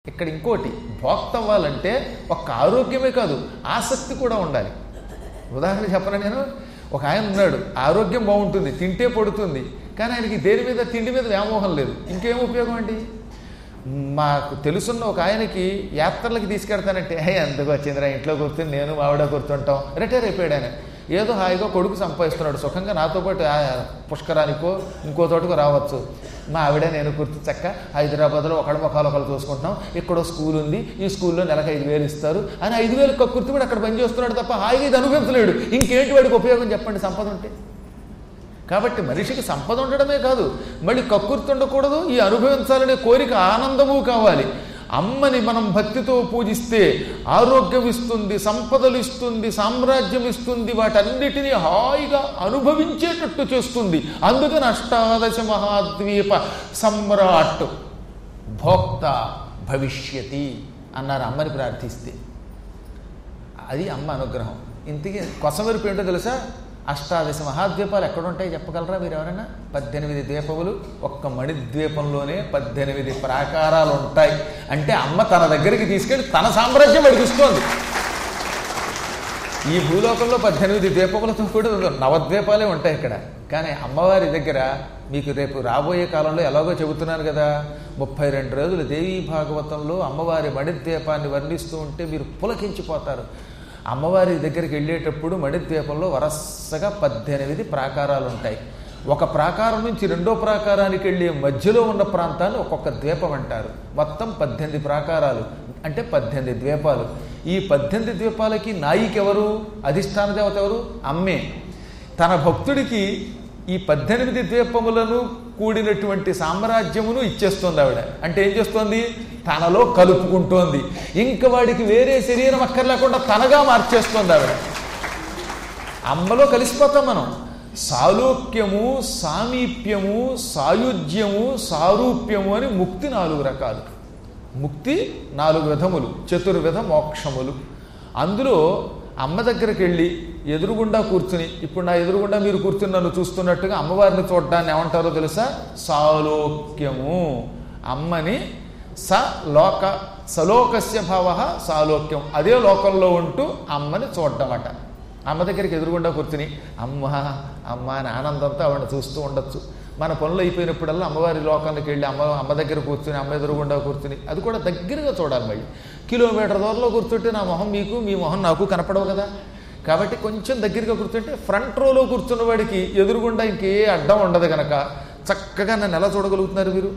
ఇక్కడ ఇంకోటి భోక్త అవ్వాలంటే ఒక్క ఆరోగ్యమే కాదు ఆసక్తి కూడా ఉండాలి ఉదాహరణ చెప్పనా నేను ఒక ఆయన ఉన్నాడు ఆరోగ్యం బాగుంటుంది తింటే పడుతుంది కానీ ఆయనకి దేని మీద తిండి మీద వ్యామోహం లేదు ఇంకేం ఉపయోగం అండి మాకు తెలుసున్న ఒక ఆయనకి యాత్రలకు తీసుకెడతానంటే హే ఎందుకు వచ్చిందిరా ఇంట్లో కూర్చుని నేను మావిడ కూర్చుంటాం రిటైర్ అయిపోయాడు ఆయన ఏదో హాయిగా కొడుకు సంపాదిస్తున్నాడు సుఖంగా నాతో పాటు ఆ పుష్కరానికో ఇంకో తోటకు రావచ్చు మా ఆవిడ నేను కూర్చు చక్క హైదరాబాద్లో ఒకళ్ళ ముఖాలు ఒకళ్ళు చూసుకుంటున్నాం ఇక్కడో స్కూల్ ఉంది ఈ స్కూల్లో నెలకు ఐదు వేలు ఇస్తారు అని ఐదు వేలు కక్కుర్తి కూడా అక్కడ పని చేస్తున్నాడు తప్ప హాయిగా ఇది అనుభవించలేడు ఇంకేంటి వాడికి ఉపయోగం చెప్పండి సంపద ఉంటే కాబట్టి మనిషికి సంపద ఉండడమే కాదు మళ్ళీ కక్కుర్తి ఉండకూడదు ఈ అనుభవించాలనే కోరిక ఆనందము కావాలి అమ్మని మనం భక్తితో పూజిస్తే ఆరోగ్యం ఇస్తుంది సంపదలు ఇస్తుంది సామ్రాజ్యం ఇస్తుంది వాటన్నిటినీ హాయిగా అనుభవించేటట్టు చేస్తుంది అందుకని అష్టాదశ మహాద్వీప సమ్రాట్ భోక్త భవిష్యతి అన్నారు అమ్మని ప్రార్థిస్తే అది అమ్మ అనుగ్రహం ఇంతకీ కొసమెరుపు ఏంటో తెలుసా అష్టాదశ మహాద్వీపాలు ఎక్కడుంటాయి చెప్పగలరా మీరు ఎవరైనా పద్దెనిమిది ద్వీపములు ఒక్క మణి ద్వీపంలోనే పద్దెనిమిది ప్రాకారాలు ఉంటాయి అంటే అమ్మ తన దగ్గరికి తీసుకెళ్ళి తన సామ్రాజ్యం అడిగిస్తోంది ఈ భూలోకంలో పద్దెనిమిది ద్వీపములతో కూడా నవద్వీపాలే ఉంటాయి ఇక్కడ కానీ అమ్మవారి దగ్గర మీకు రేపు రాబోయే కాలంలో ఎలాగో చెబుతున్నాను కదా ముప్పై రెండు రోజులు దేవీ భాగవతంలో అమ్మవారి మణిద్వీపాన్ని వర్ణిస్తూ ఉంటే మీరు పులకించిపోతారు అమ్మవారి దగ్గరికి వెళ్ళేటప్పుడు మణిద్వీపంలో వరసగా పద్దెనిమిది ప్రాకారాలు ఉంటాయి ఒక ప్రాకారం నుంచి రెండో ప్రాకారానికి వెళ్ళే మధ్యలో ఉన్న ప్రాంతాన్ని ఒక్కొక్క ద్వీపం అంటారు మొత్తం పద్దెనిమిది ప్రాకారాలు అంటే పద్దెనిమిది ద్వీపాలు ఈ పద్దెనిమిది ద్వీపాలకి నాయికి ఎవరు అధిష్టాన దేవత ఎవరు అమ్మే తన భక్తుడికి ఈ పద్దెనిమిది ద్వీపములను కూడినటువంటి సామ్రాజ్యమును ఇచ్చేస్తుంది ఆవిడ అంటే ఏం చేస్తోంది తనలో కలుపుకుంటోంది ఇంక వాడికి వేరే శరీరం అక్కర్లేకుండా తనగా మార్చేస్తుంది ఆవిడ అమ్మలో కలిసిపోతాం మనం సాలోక్యము సామీప్యము సాయుధ్యము సారూప్యము అని ముక్తి నాలుగు రకాలు ముక్తి నాలుగు విధములు చతుర్విధ మోక్షములు అందులో అమ్మ దగ్గరికి వెళ్ళి ఎదురుగుండా కూర్చుని ఇప్పుడు నా ఎదురుగుండా మీరు కూర్చుని నన్ను చూస్తున్నట్టుగా అమ్మవారిని చూడడాన్ని ఏమంటారో తెలుసా సాలోక్యము అమ్మని స లోక సలోకస్య భావ సాలోక్యం అదే లోకంలో ఉంటూ అమ్మని చూడటమట అమ్మ దగ్గరికి ఎదురుగుండా కూర్చుని అమ్మ అమ్మ అని ఆనందంతో ఆవిడ చూస్తూ ఉండొచ్చు మన పనులు అయిపోయినప్పుడల్లా అమ్మవారి లోకానికి వెళ్ళి అమ్మ అమ్మ దగ్గర కూర్చుని అమ్మ ఎదురుగుండా కూర్చుని అది కూడా దగ్గరగా చూడాలి మళ్ళీ కిలోమీటర్ దూరంలో కూర్చుంటే నా మొహం మీకు మీ మొహం నాకు కనపడవు కదా కాబట్టి కొంచెం దగ్గరగా కూర్చుంటే ఫ్రంట్ రోలో కూర్చున్న వాడికి ఎదురుగుండా ఇంకే అడ్డం ఉండదు కనుక చక్కగా నన్ను ఎలా చూడగలుగుతున్నారు మీరు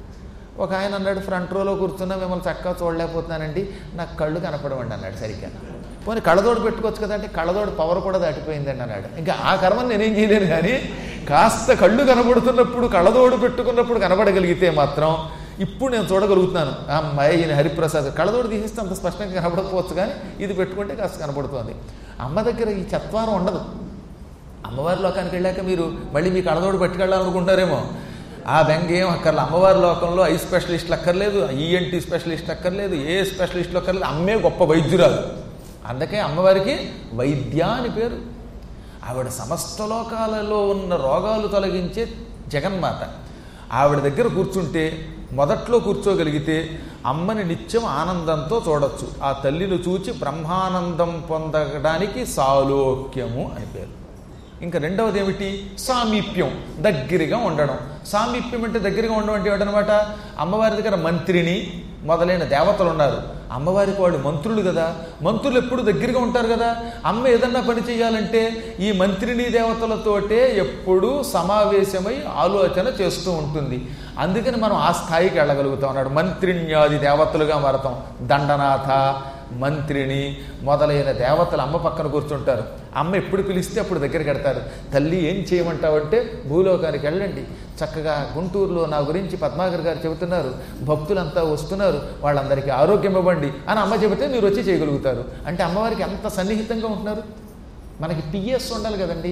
ఒక ఆయన అన్నాడు ఫ్రంట్ రోలో కూర్చున్నా మిమ్మల్ని చక్కగా చూడలేకపోతున్నానండి నాకు కళ్ళు కనపడవండి అన్నాడు సరిగ్గా పోనీ కళ్ళదోడు పెట్టుకోవచ్చు కదంటే కళ్ళదోడు పవర్ కూడా దాటిపోయిందండి అన్నాడు ఇంకా ఆ కర్మని నేనేం చేయలేను కానీ కాస్త కళ్ళు కనబడుతున్నప్పుడు కళ్ళదోడు పెట్టుకున్నప్పుడు కనబడగలిగితే మాత్రం ఇప్పుడు నేను చూడగలుగుతున్నాను ఆ అమ్మాయి ఈయన హరిప్రసాద్ కళ్ళదోడు తీసేస్తే అంత స్పష్టంగా కనబడకపోవచ్చు కానీ ఇది పెట్టుకుంటే కాస్త కనబడుతోంది అమ్మ దగ్గర ఈ చత్వారం ఉండదు అమ్మవారి లోకానికి వెళ్ళాక మీరు మళ్ళీ మీ కళ్ళదోడు పట్టుకెళ్ళాలనుకుంటారేమో ఆ బెంగ ఏం అక్కర్లేదు అమ్మవారి లోకంలో ఐ స్పెషలిస్ట్లు అక్కర్లేదు ఈఎన్టీ స్పెషలిస్ట్ అక్కర్లేదు ఏ స్పెషలిస్టులు అక్కర్లేదు అమ్మే గొప్ప వైద్యురాలు అందుకే అమ్మవారికి వైద్య అని పేరు ఆవిడ సమస్త లోకాలలో ఉన్న రోగాలు తొలగించే జగన్మాత ఆవిడ దగ్గర కూర్చుంటే మొదట్లో కూర్చోగలిగితే అమ్మని నిత్యం ఆనందంతో చూడొచ్చు ఆ తల్లిని చూచి బ్రహ్మానందం పొందడానికి సాలోక్యము అని పేరు ఇంకా రెండవది ఏమిటి సామీప్యం దగ్గరగా ఉండడం సామీప్యం అంటే దగ్గరగా ఉండడం అంటే ఏమిటనమాట అమ్మవారి దగ్గర మంత్రిని మొదలైన దేవతలు ఉన్నారు అమ్మవారికి వాళ్ళు మంత్రులు కదా మంత్రులు ఎప్పుడు దగ్గరగా ఉంటారు కదా అమ్మ ఏదన్నా పని చేయాలంటే ఈ మంత్రిని దేవతలతోటే ఎప్పుడు సమావేశమై ఆలోచన చేస్తూ ఉంటుంది అందుకని మనం ఆ స్థాయికి వెళ్ళగలుగుతాం అన్నాడు మంత్రిణ్యాది దేవతలుగా మారతాం దండనాథ మంత్రిని మొదలైన దేవతలు అమ్మ పక్కన కూర్చుంటారు అమ్మ ఎప్పుడు పిలిస్తే అప్పుడు దగ్గరికి వెడతారు తల్లి ఏం చేయమంటావంటే భూలోకానికి వెళ్ళండి చక్కగా గుంటూరులో నా గురించి పద్మాకర్ గారు చెబుతున్నారు భక్తులంతా వస్తున్నారు వాళ్ళందరికీ ఆరోగ్యం ఇవ్వండి అని అమ్మ చెబితే మీరు వచ్చి చేయగలుగుతారు అంటే అమ్మవారికి ఎంత సన్నిహితంగా ఉంటున్నారు మనకి పిఎస్ ఉండాలి కదండి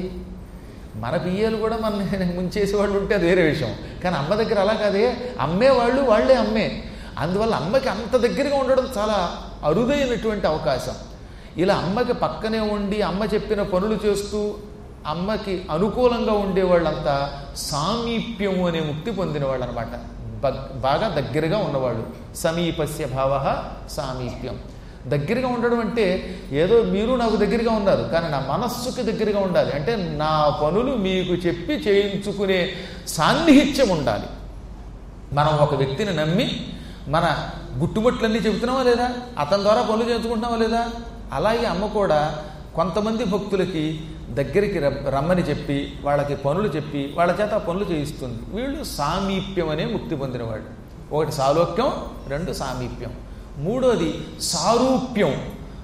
మన పియ్యలు కూడా మన ముంచేసే వాళ్ళు ఉంటే అది వేరే విషయం కానీ అమ్మ దగ్గర అలా కాదే అమ్మే వాళ్ళు వాళ్ళే అమ్మే అందువల్ల అమ్మకి అంత దగ్గరగా ఉండడం చాలా అరుదైనటువంటి అవకాశం ఇలా అమ్మకి పక్కనే ఉండి అమ్మ చెప్పిన పనులు చేస్తూ అమ్మకి అనుకూలంగా ఉండే వాళ్ళంతా సామీప్యము అనే ముక్తి పొందిన వాళ్ళు అనమాట బగ్- బాగా దగ్గరగా ఉన్నవాడు సమీపస్య భావ సామీప్యం దగ్గరగా ఉండడం అంటే ఏదో మీరు నాకు దగ్గరగా ఉన్నారు కానీ నా మనస్సుకి దగ్గరగా ఉండాలి అంటే నా పనులు మీకు చెప్పి చేయించుకునే సాన్నిహిత్యం ఉండాలి మనం ఒక వ్యక్తిని నమ్మి మన గుట్టుబొట్లన్నీ చెబుతున్నావా లేదా అతని ద్వారా పనులు చేయించుకుంటున్నావా లేదా అలాగే అమ్మ కూడా కొంతమంది భక్తులకి దగ్గరికి ర- రమ్మని చెప్పి వాళ్ళకి పనులు చెప్పి వాళ్ళ చేత ఆ పనులు చేయిస్తుంది వీళ్ళు సామీప్యం అనే ముక్తి పొందినవాడు ఒకటి సాలోక్యం రెండు సామీప్యం మూడోది సారూప్యం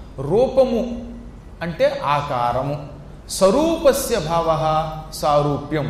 రూపము అంటే ఆకారము స్వరూపస్య భావ సారూప్యం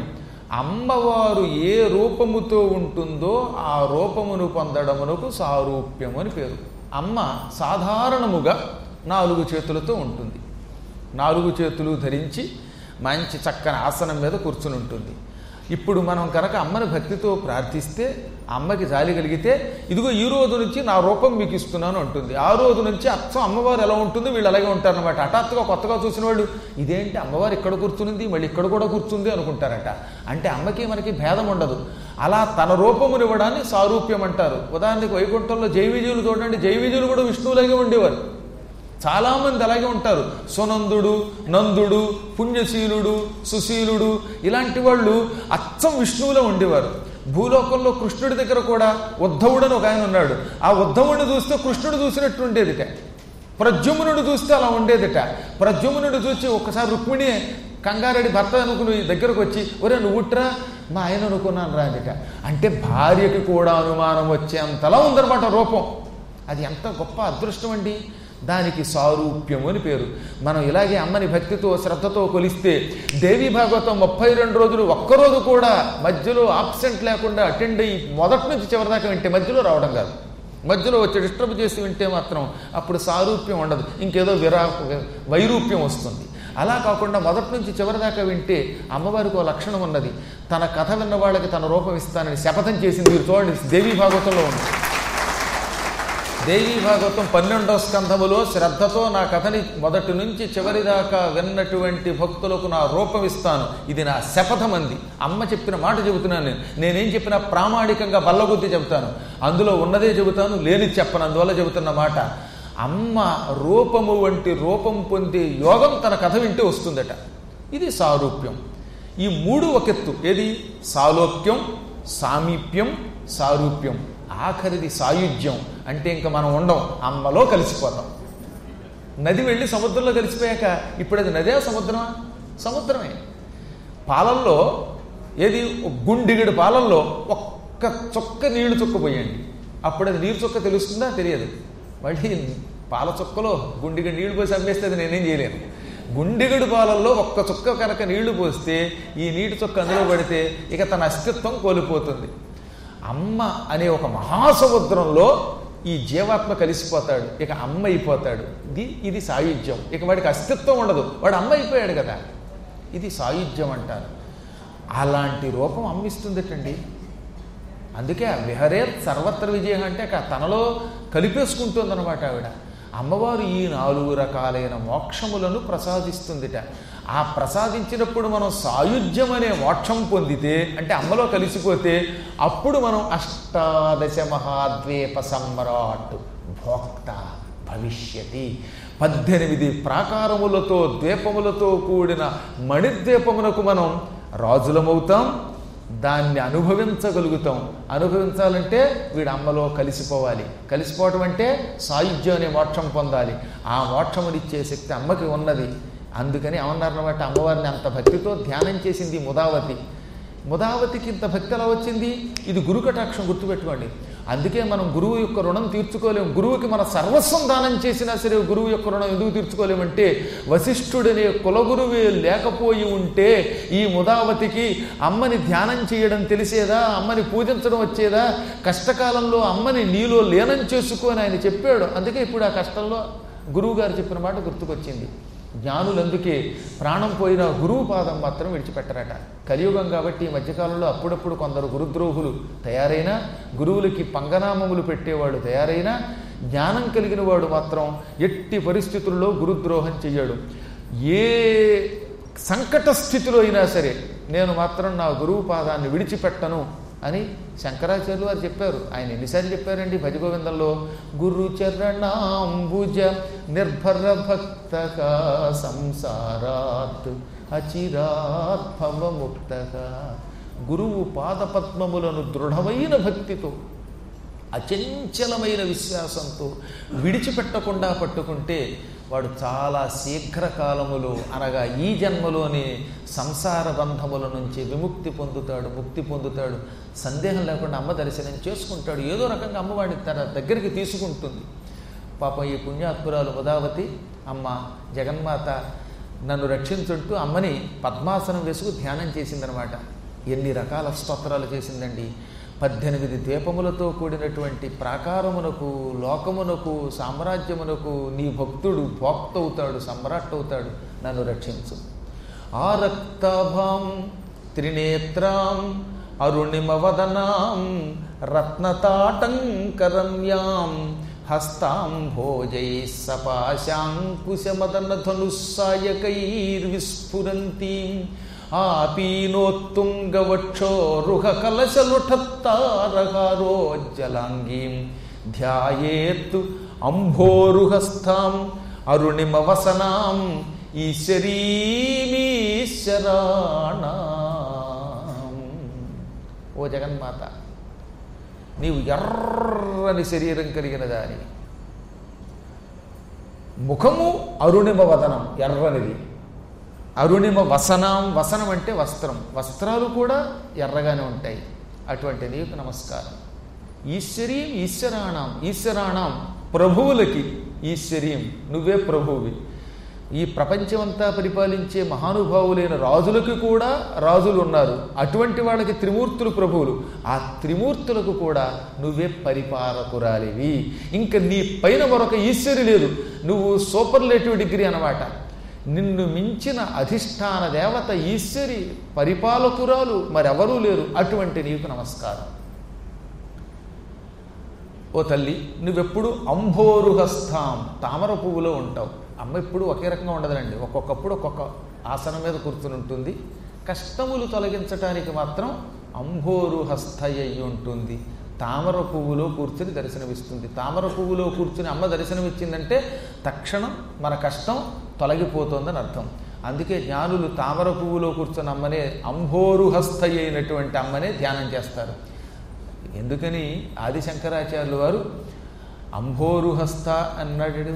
అమ్మవారు ఏ రూపముతో ఉంటుందో ఆ రూపమును పొందడమునకు సారూప్యం అని పేరు అమ్మ సాధారణముగా నాలుగు చేతులతో ఉంటుంది నాలుగు చేతులు ధరించి మంచి చక్కని ఆసనం మీద కూర్చుని ఉంటుంది ఇప్పుడు మనం కనుక అమ్మని భక్తితో ప్రార్థిస్తే అమ్మకి జాలి కలిగితే ఇదిగో ఈ రోజు నుంచి నా రూపం మీకు ఇస్తున్నాను అంటుంది ఆ రోజు నుంచి అచ్చం అమ్మవారు ఎలా ఉంటుందో వీళ్ళు అలాగే ఉంటారనమాట హఠాత్తుగా కొత్తగా చూసిన వాళ్ళు ఇదేంటి అమ్మవారు ఇక్కడ కూర్చునింది మళ్ళీ ఇక్కడ కూడా కూర్చుంది అనుకుంటారట అంటే అమ్మకి మనకి భేదం ఉండదు అలా తన రూపమును ఇవ్వడాన్ని సారూప్యం అంటారు ఉదాహరణకి వైకుంఠంలో జైవిజయులు చూడండి జైవిజయులు కూడా విష్ణువులాగే ఉండేవారు చాలామంది అలాగే ఉంటారు సునందుడు నందుడు పుణ్యశీలుడు సుశీలుడు ఇలాంటి వాళ్ళు అచ్చం విష్ణువులో ఉండేవారు భూలోకంలో కృష్ణుడి దగ్గర కూడా ఉద్ధవుడు అని ఒక ఆయన ఉన్నాడు ఆ ఉద్ధవుడిని చూస్తే కృష్ణుడు చూసినట్టు ఉండేదిట ప్రద్యుమ్నుడు చూస్తే అలా ఉండేదిట ప్రద్యుమ్నుడు చూసి ఒక్కసారి రుక్మిణి కంగారెడ్డి భర్త అనుకుని దగ్గరకు వచ్చి ఒరే నువ్వుట్రా మా ఆయన అనుకున్నాను రాదిట అంటే భార్యకి కూడా అనుమానం వచ్చేంతలా ఉందన్నమాట రూపం అది ఎంత గొప్ప అదృష్టం అండి దానికి సారూప్యం అని పేరు మనం ఇలాగే అమ్మని భక్తితో శ్రద్ధతో కొలిస్తే దేవి భాగవతం ముప్పై రెండు రోజులు ఒక్కరోజు కూడా మధ్యలో ఆబ్సెంట్ లేకుండా అటెండ్ అయ్యి మొదటి నుంచి చివరిదాకా వింటే మధ్యలో రావడం కాదు మధ్యలో వచ్చి డిస్టర్బ్ చేసి వింటే మాత్రం అప్పుడు సారూప్యం ఉండదు ఇంకేదో విరా వైరూప్యం వస్తుంది అలా కాకుండా మొదటి నుంచి చివరిదాకా వింటే అమ్మవారికి ఒక లక్షణం ఉన్నది తన కథ విన్న వాళ్ళకి తన రూపం ఇస్తానని శపథం చేసింది మీరు చూడండి దేవీ భాగవతంలో ఉంది దేవీ భాగవతం పన్నెండవ స్కంధములో శ్రద్ధతో నా కథని మొదటి నుంచి చివరి దాకా విన్నటువంటి భక్తులకు నా రూపం ఇస్తాను ఇది నా శపథం అంది అమ్మ చెప్పిన మాట చెబుతున్నాను నేను నేనేం చెప్పినా ప్రామాణికంగా బల్లగుద్ది చెబుతాను అందులో ఉన్నదే చెబుతాను లేని చెప్పను అందువల్ల చెబుతున్న మాట అమ్మ రూపము వంటి రూపం పొందే యోగం తన కథ వింటే వస్తుందట ఇది సారూప్యం ఈ మూడు ఒకెత్తు ఏది సాలోక్యం సామీప్యం సారూప్యం ఆఖరిది సాయుధ్యం అంటే ఇంకా మనం ఉండం అమ్మలో కలిసిపోతాం నది వెళ్ళి సముద్రంలో కలిసిపోయాక ఇప్పుడు అది నదే సముద్రమా సముద్రమే పాలల్లో ఏది ఒక గుండిగడు పాలల్లో ఒక్క చుక్క నీళ్లు చుక్క పోయండి అప్పుడు అది నీరు చుక్క తెలుస్తుందా తెలియదు మళ్ళీ పాల చుక్కలో గుండిగడు నీళ్లు పోసి అమ్మేస్తే అది నేనేం చేయలేను గుండిగడు పాలల్లో ఒక్క చుక్క కనుక నీళ్లు పోస్తే ఈ నీటి చుక్క అందులో పడితే ఇక తన అస్తిత్వం కోల్పోతుంది అమ్మ అనే ఒక మహాసముద్రంలో ఈ జీవాత్మ కలిసిపోతాడు ఇక అమ్మ అయిపోతాడు ఇది ఇది సాయుధ్యం ఇక వాడికి అస్తిత్వం ఉండదు వాడు అమ్మ అయిపోయాడు కదా ఇది సాయుధ్యం అంటారు అలాంటి రూపం అమ్మిస్తుందటండి అందుకే ఆ విహరేత్ సర్వత్ర విజయం అంటే క- తనలో కలిపేసుకుంటుందన్నమాట ఆవిడ అమ్మవారు ఈ నాలుగు రకాలైన మోక్షములను ప్రసాదిస్తుందిట ఆ ప్రసాదించినప్పుడు మనం సాయుధ్యం అనే మోక్షం పొందితే అంటే అమ్మలో కలిసిపోతే అప్పుడు మనం అష్టాదశ మహాద్వీప సమ్రాట్ భోక్త భవిష్యతి పద్దెనిమిది ప్రాకారములతో ద్వీపములతో కూడిన మణిద్వీపమునకు మనం రాజులమవుతాం దాన్ని అనుభవించగలుగుతాం అనుభవించాలంటే వీడు అమ్మలో కలిసిపోవాలి కలిసిపోవటం అంటే సాయుధ్యం అనే మోక్షం పొందాలి ఆ మోక్షమునిచ్చే శక్తి అమ్మకి ఉన్నది అందుకని ఏమన్నారన్నమాట అమ్మవారిని అంత భక్తితో ధ్యానం చేసింది ముదావతి ముదావతికి ఇంత భక్తి ఎలా వచ్చింది ఇది గురు కటాక్షం గుర్తుపెట్టుకోండి అందుకే మనం గురువు యొక్క రుణం తీర్చుకోలేము గురువుకి మన సర్వస్వం దానం చేసినా సరే గురువు యొక్క రుణం ఎందుకు తీర్చుకోలేమంటే వశిష్ఠుడనే కులగురువే లేకపోయి ఉంటే ఈ ముదావతికి అమ్మని ధ్యానం చేయడం తెలిసేదా అమ్మని పూజించడం వచ్చేదా కష్టకాలంలో అమ్మని నీలో లీనం చేసుకొని ఆయన చెప్పాడు అందుకే ఇప్పుడు ఆ కష్టంలో గురువు గారు చెప్పిన మాట గుర్తుకొచ్చింది జ్ఞానులు అందుకే ప్రాణం పోయిన గురువు పాదం మాత్రం విడిచిపెట్టరట కలియుగం కాబట్టి ఈ మధ్యకాలంలో అప్పుడప్పుడు కొందరు గురుద్రోహులు తయారైనా గురువులకి పంగనామములు పెట్టేవాడు తయారైనా జ్ఞానం కలిగిన వాడు మాత్రం ఎట్టి పరిస్థితుల్లో గురుద్రోహం చెయ్యడు ఏ సంకట స్థితిలో అయినా సరే నేను మాత్రం నా గురువు పాదాన్ని విడిచిపెట్టను అని శంకరాచార్యులు వారు చెప్పారు ఆయన ఎన్నిసార్లు చెప్పారండి భజగోవిందంలో గురు చరణాంబుజ నిర్భర భక్త సంసారాత్ అచిరాత్ భవముక్తగా గురువు పాదపద్మములను దృఢమైన భక్తితో అచంచలమైన విశ్వాసంతో విడిచిపెట్టకుండా పట్టుకుంటే వాడు చాలా శీఘ్రకాలములో అనగా ఈ జన్మలోనే సంసార బంధముల నుంచి విముక్తి పొందుతాడు ముక్తి పొందుతాడు సందేహం లేకుండా అమ్మ దర్శనం చేసుకుంటాడు ఏదో రకంగా అమ్మవాడిని తన దగ్గరికి తీసుకుంటుంది పాపం ఈ పుణ్యాత్మురాలు ఉదావతి అమ్మ జగన్మాత నన్ను రక్షించుంటూ అమ్మని పద్మాసనం వేసుకు ధ్యానం చేసిందనమాట ఎన్ని రకాల స్తోత్రాలు చేసిందండి పద్దెనిమిది ద్వీపములతో కూడినటువంటి ప్రాకారమునకు లోకమునకు సామ్రాజ్యమునకు నీ భక్తుడు భోక్త అవుతాడు సమ్రాట్ అవుతాడు నన్ను రక్షించు ఆరక్తాభాం త్రినేత్రాం అరుణిమవదనాం రత్నతాటంకరమ్యాం హస్తాం భోజై సపాశాంకుశమదన ధనుస్సాయకైర్విస్ఫురంతీం ఆపీనోత్తుంగవక్షోరుహ కలశలుఠత్తారకారోజ్జలాంగీం ధ్యాయేత్తు అంభోరుహస్థాం అరుణిమవసనాం ఈశ్వరీమీశ్వరాణం ఓ జగన్మాత నీవు ఎర్రని శరీరం కలిగిన దాని ముఖము అరుణిమ వదనం ఎర్రనిది అరుణిమ వసనం వసనం అంటే వస్త్రం వస్త్రాలు కూడా ఎర్రగానే ఉంటాయి అటువంటి నీకు నమస్కారం ఈశ్వరీం ఈశ్వరాణం ఈశ్వరాణం ప్రభువులకి ఈశ్వరీం నువ్వే ప్రభువువి ఈ ప్రపంచమంతా పరిపాలించే మహానుభావులైన రాజులకు కూడా రాజులు ఉన్నారు అటువంటి వాళ్ళకి త్రిమూర్తులు ప్రభువులు ఆ త్రిమూర్తులకు కూడా నువ్వే పరిపాలకురాలివి ఇంకా నీ పైన మరొక ఈశ్వరి లేదు నువ్వు సూపర్లేటివ్ డిగ్రీ అన్నమాట నిన్ను మించిన అధిష్టాన దేవత ఈశ్వరి పరిపాలకురాలు మరెవరూ లేరు అటువంటి నీకు నమస్కారం ఓ తల్లి నువ్వెప్పుడు అంభోరుహస్థాం తామర పువ్వులో ఉంటావు అమ్మ ఎప్పుడు ఒకే రకంగా ఉండదండి ఒక్కొక్కప్పుడు ఒక్కొక్క ఆసనం మీద కూర్చుని ఉంటుంది కష్టములు తొలగించటానికి మాత్రం అంభోరుహస్థయ్యి ఉంటుంది తామర పువ్వులో కూర్చుని దర్శనమిస్తుంది తామర పువ్వులో కూర్చుని అమ్మ దర్శనమిచ్చిందంటే తక్షణం మన కష్టం తొలగిపోతుందని అర్థం అందుకే జ్ఞానులు తామర పువ్వులో కూర్చున్న అమ్మనే అంభోరుహస్థయ్య అయినటువంటి అమ్మనే ధ్యానం చేస్తారు ఎందుకని ఆదిశంకరాచార్యులు వారు అంభోరుహస్థ అన్నాడు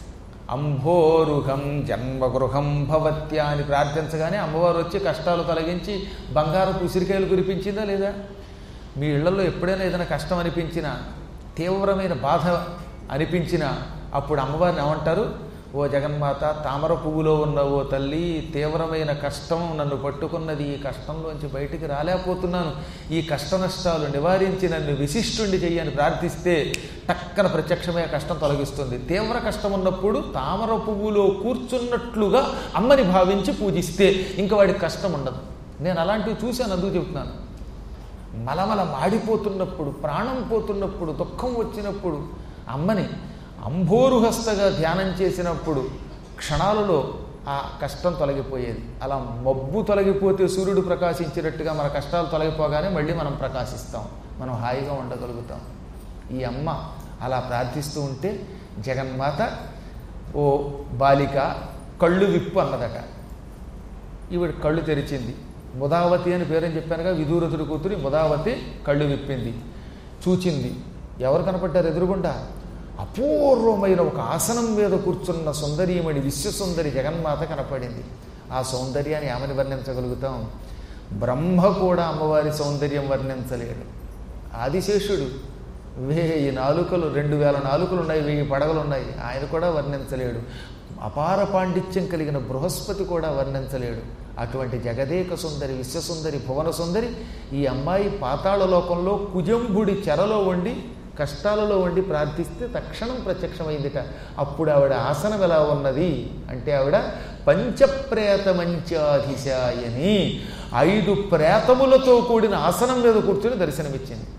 అంభోరుహం జన్మగృహం భవత్య అని ప్రార్థించగానే అమ్మవారు వచ్చి కష్టాలు తొలగించి బంగారపు ఉసిరికాయలు కురిపించిందా లేదా మీ ఇళ్లలో ఎప్పుడైనా ఏదైనా కష్టం అనిపించినా తీవ్రమైన బాధ అనిపించినా అప్పుడు అమ్మవారిని ఏమంటారు ఓ జగన్మాత తామర పువ్వులో ఉన్న ఓ తల్లి తీవ్రమైన కష్టం నన్ను పట్టుకున్నది ఈ కష్టంలోంచి బయటికి రాలేకపోతున్నాను ఈ కష్ట నష్టాలు నివారించి నన్ను విశిష్టుండి చెయ్యని ప్రార్థిస్తే టక్కన ప్రత్యక్షమే కష్టం తొలగిస్తుంది తీవ్ర కష్టం ఉన్నప్పుడు తామర పువ్వులో కూర్చున్నట్లుగా అమ్మని భావించి పూజిస్తే ఇంకా వాడికి కష్టం ఉండదు నేను అలాంటివి చూశాను అందుకు చెబుతున్నాను మలమల మాడిపోతున్నప్పుడు ప్రాణం పోతున్నప్పుడు దుఃఖం వచ్చినప్పుడు అమ్మని అంభోరుహస్తగా ధ్యానం చేసినప్పుడు క్షణాలలో ఆ కష్టం తొలగిపోయేది అలా మబ్బు తొలగిపోతే సూర్యుడు ప్రకాశించినట్టుగా మన కష్టాలు తొలగిపోగానే మళ్ళీ మనం ప్రకాశిస్తాం మనం హాయిగా ఉండగలుగుతాం ఈ అమ్మ అలా ప్రార్థిస్తూ ఉంటే జగన్మాత ఓ బాలిక కళ్ళు విప్పు అన్నదట ఈవిడ కళ్ళు తెరిచింది ముదావతి అని పేరని చెప్పానుగా విదూరతుడి కూతురి ముదావతి కళ్ళు విప్పింది చూచింది ఎవరు కనపడ్డారు ఎదురుగుండా అపూర్వమైన ఒక ఆసనం మీద కూర్చున్న సుందరీమణి విశ్వసుందరి జగన్మాత కనపడింది ఆ సౌందర్యాన్ని ఆమెను వర్ణించగలుగుతాం బ్రహ్మ కూడా అమ్మవారి సౌందర్యం వర్ణించలేడు ఆదిశేషుడు వెయ్యి నాలుకలు రెండు వేల నాలుకలు ఉన్నాయి వెయ్యి పడగలు ఉన్నాయి ఆయన కూడా వర్ణించలేడు అపార పాండిత్యం కలిగిన బృహస్పతి కూడా వర్ణించలేడు అటువంటి జగదేక సుందరి విశ్వసుందరి భువన సుందరి ఈ అమ్మాయి పాతాళ లోకంలో కుజంభుడి చెరలో వండి కష్టాలలో వండి ప్రార్థిస్తే తక్షణం ప్రత్యక్షమైందిట అప్పుడు ఆవిడ ఆసనం ఎలా ఉన్నది అంటే ఆవిడ పంచప్రేత మంచాధిశాయని ఐదు ప్రేతములతో కూడిన ఆసనం మీద కూర్చుని దర్శనమిచ్చింది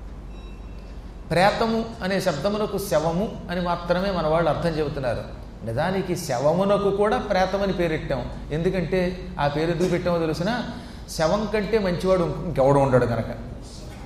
ప్రేతము అనే శబ్దమునకు శవము అని మాత్రమే మన వాళ్ళు అర్థం చెబుతున్నారు నిజానికి శవమునకు కూడా ప్రేతమని పేరెట్టాం ఎందుకంటే ఆ పేరు ఎందుకు పెట్టామో తెలిసిన శవం కంటే మంచివాడు ఇంకెవడు ఉండడు కనుక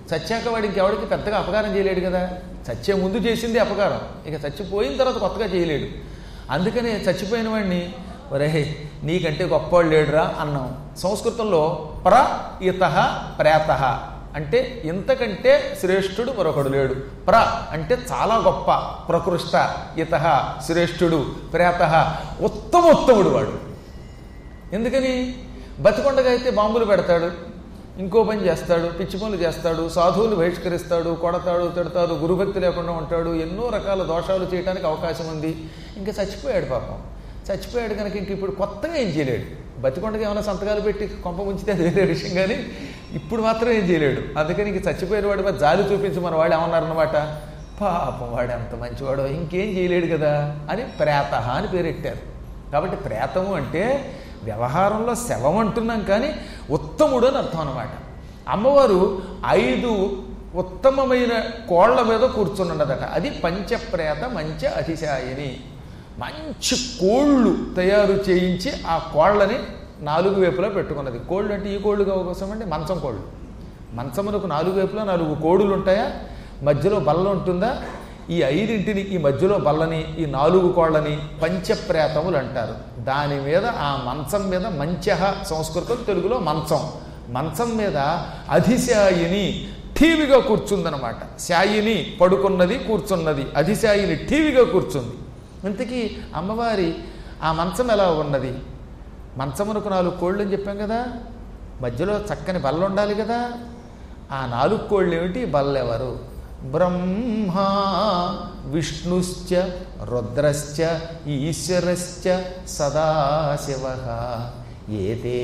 చచ్చాక వాడు ఇంకెవడికి పెద్దగా అపకారం చేయలేడు కదా చచ్చే ముందు చేసింది అపకారం ఇక చచ్చిపోయిన తర్వాత కొత్తగా చేయలేడు అందుకనే చచ్చిపోయిన వాడిని ఒరే నీకంటే గొప్పవాడు లేడురా అన్నాం సంస్కృతంలో ప్ర ఇత ప్రేత అంటే ఇంతకంటే శ్రేష్ఠుడు మరొకడు లేడు ప్ర అంటే చాలా గొప్ప ప్రకృష్ట ఇత శ్రేష్ఠుడు ప్రేత ఉత్తమోత్తముడు వాడు ఎందుకని బతికొండగా అయితే బాంబులు పెడతాడు ఇంకో పని చేస్తాడు పిచ్చి పనులు చేస్తాడు సాధువులు బహిష్కరిస్తాడు కొడతాడు తిడతాడు గురుభక్తి లేకుండా ఉంటాడు ఎన్నో రకాల దోషాలు చేయడానికి అవకాశం ఉంది ఇంకా చచ్చిపోయాడు పాపం చచ్చిపోయాడు కనుక ఇంక ఇప్పుడు కొత్తగా ఏం చేయలేడు బతికొండగా ఏమైనా సంతకాలు పెట్టి కొంప ఉంచితే అది వేరే విషయం కానీ ఇప్పుడు మాత్రం ఏం చేయలేడు అందుకని ఇంక చచ్చిపోయిన వాడి మీద జాలి చూపించి మన వాళ్ళు ఏమన్నారన్నమాట పాపం వాడు ఎంత మంచివాడో ఇంకేం చేయలేడు కదా అని ప్రేత అని పేరెట్టారు కాబట్టి ప్రేతము అంటే వ్యవహారంలో శవం అంటున్నాం కానీ ఉత్తముడు అని అర్థం అనమాట అమ్మవారు ఐదు ఉత్తమమైన కోళ్ల మీద కూర్చున్నదట అది పంచప్రేత మంచ అతిశాయని మంచి కోళ్ళు తయారు చేయించి ఆ కోళ్ళని నాలుగు వైపులా పెట్టుకున్నది కోళ్ళు అంటే ఈ కోళ్ళు కోసం అంటే మంచం కోళ్ళు మంచమునకు నాలుగు వైపులా నాలుగు కోడులు ఉంటాయా మధ్యలో బల్ల ఉంటుందా ఈ ఐదింటిని ఈ మధ్యలో బల్లని ఈ నాలుగు కోళ్ళని పంచప్రేతములు అంటారు దాని మీద ఆ మంచం మీద మంచహ సంస్కృతం తెలుగులో మంచం మంచం మీద అధిశాయిని ఠీవిగా కూర్చుందనమాట శాయిని పడుకున్నది కూర్చున్నది అధిశాయిని ఠీవిగా కూర్చుంది ఇంతకీ అమ్మవారి ఆ మంచం ఎలా ఉన్నది మంచమునకు నాలుగు కోళ్ళు అని చెప్పాం కదా మధ్యలో చక్కని బల్ల ఉండాలి కదా ఆ నాలుగు కోళ్ళు ఏమిటి బల్లెవరు బ్రహ్మ విష్ణుశ్చ రుద్రశ్చ ఈశ్వరశ్చ సదాశివ ఏతే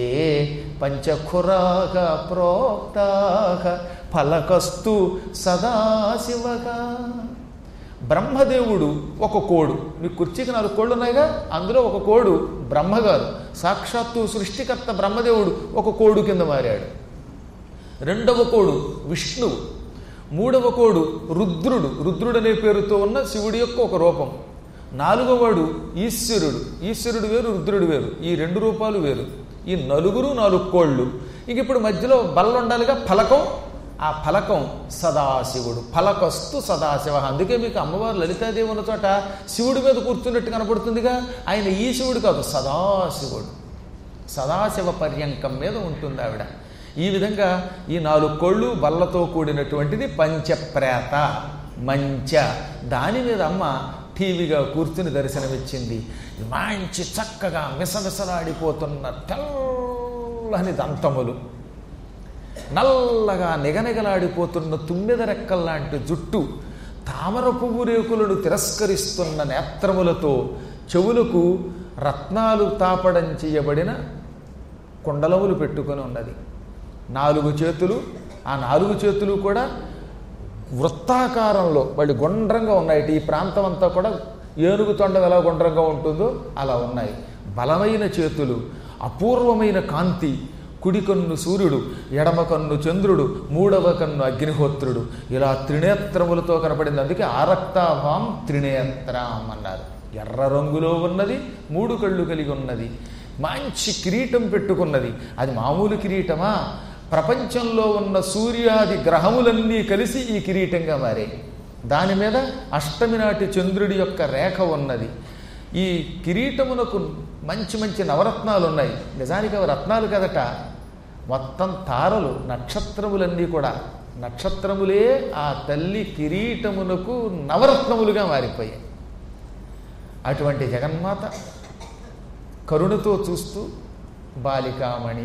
పంచఖురాక ప్రోక్తా ఫలకస్తు సదాశివగా బ్రహ్మదేవుడు ఒక కోడు మీ కుర్చీకి నాలుగు కోళ్ళు ఉన్నాయిగా అందులో ఒక కోడు బ్రహ్మగారు సాక్షాత్తు సృష్టికర్త బ్రహ్మదేవుడు ఒక కోడు కింద మారాడు రెండవ కోడు విష్ణువు మూడవ కోడు రుద్రుడు రుద్రుడు అనే పేరుతో ఉన్న శివుడి యొక్క ఒక రూపం నాలుగవవాడు ఈశ్వరుడు ఈశ్వరుడు వేరు రుద్రుడు వేరు ఈ రెండు రూపాలు వేరు ఈ నలుగురు నాలుగు కోళ్ళు ఇంక ఇప్పుడు మధ్యలో బల్ల ఉండాలిగా ఫలకం ఆ ఫలకం సదాశివుడు ఫలకస్తు సదాశివ అందుకే మీకు అమ్మవారు లలితాదేవి ఉన్న చోట శివుడి మీద కూర్చున్నట్టు కనపడుతుందిగా ఆయన ఈ శివుడు కాదు సదాశివుడు సదాశివ పర్యంకం మీద ఉంటుంది ఆవిడ ఈ విధంగా ఈ నాలుగు కోళ్ళు బల్లతో కూడినటువంటిది పంచప్రేత మంచ దాని మీద అమ్మ టీవీగా కూర్చుని దర్శనమిచ్చింది మంచి చక్కగా మిసమిసలాడిపోతున్న తెల్లని దంతములు నల్లగా నిగనిగలాడిపోతున్న తుమ్మెద రెక్కల్లాంటి జుట్టు తామర పువ్వు రేకులను తిరస్కరిస్తున్న నేత్రములతో చెవులకు రత్నాలు తాపడం చేయబడిన కుండలములు పెట్టుకొని ఉన్నది నాలుగు చేతులు ఆ నాలుగు చేతులు కూడా వృత్తాకారంలో వాళ్ళు గుండ్రంగా ఉన్నాయి ఈ ప్రాంతం అంతా కూడా ఏనుగు తొండం ఎలా గుండ్రంగా ఉంటుందో అలా ఉన్నాయి బలమైన చేతులు అపూర్వమైన కాంతి కుడి కన్ను సూర్యుడు ఎడమ కన్ను చంద్రుడు మూడవ కన్ను అగ్నిహోత్రుడు ఇలా త్రినేత్రములతో కనపడింది అందుకే ఆరక్తాభాం త్రినేత్రం అన్నారు ఎర్ర రంగులో ఉన్నది మూడు కళ్ళు కలిగి ఉన్నది మంచి కిరీటం పెట్టుకున్నది అది మామూలు కిరీటమా ప్రపంచంలో ఉన్న సూర్యాది గ్రహములన్నీ కలిసి ఈ కిరీటంగా మారాయి దాని మీద అష్టమి నాటి చంద్రుడి యొక్క రేఖ ఉన్నది ఈ కిరీటమునకు మంచి మంచి నవరత్నాలు ఉన్నాయి నిజానికి అవి రత్నాలు కదట మొత్తం తారలు నక్షత్రములన్నీ కూడా నక్షత్రములే ఆ తల్లి కిరీటమునకు నవరత్నములుగా మారిపోయాయి అటువంటి జగన్మాత కరుణతో చూస్తూ బాలికామణి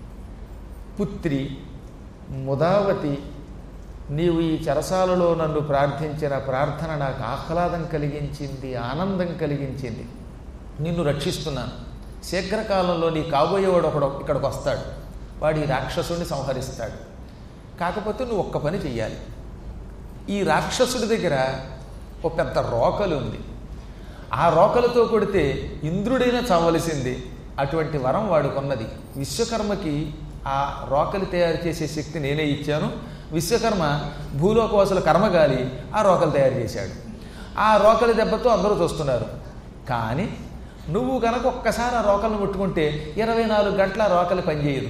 పుత్రి ముదావతి నీవు ఈ చెరసాలలో నన్ను ప్రార్థించిన ప్రార్థన నాకు ఆహ్లాదం కలిగించింది ఆనందం కలిగించింది నిన్ను రక్షిస్తున్నాను శీఘ్రకాలంలో నీ కాబోయేవాడు ఒకడు ఇక్కడికి వస్తాడు వాడు ఈ రాక్షసుడిని సంహరిస్తాడు కాకపోతే నువ్వు ఒక్క పని చెయ్యాలి ఈ రాక్షసుడి దగ్గర ఒక పెద్ద రోకలు ఉంది ఆ రోకలతో కొడితే ఇంద్రుడైనా చావలసింది అటువంటి వరం వాడుకున్నది విశ్వకర్మకి ఆ రోకలి తయారు చేసే శక్తి నేనే ఇచ్చాను విశ్వకర్మ భూలోకవాసుల కర్మగాలి ఆ రోకలు తయారు చేశాడు ఆ రోకలి దెబ్బతో అందరూ చూస్తున్నారు కానీ నువ్వు కనుక ఒక్కసారి ఆ రోకలను ముట్టుకుంటే ఇరవై నాలుగు గంటల ఆ రోకలి పనిచేయదు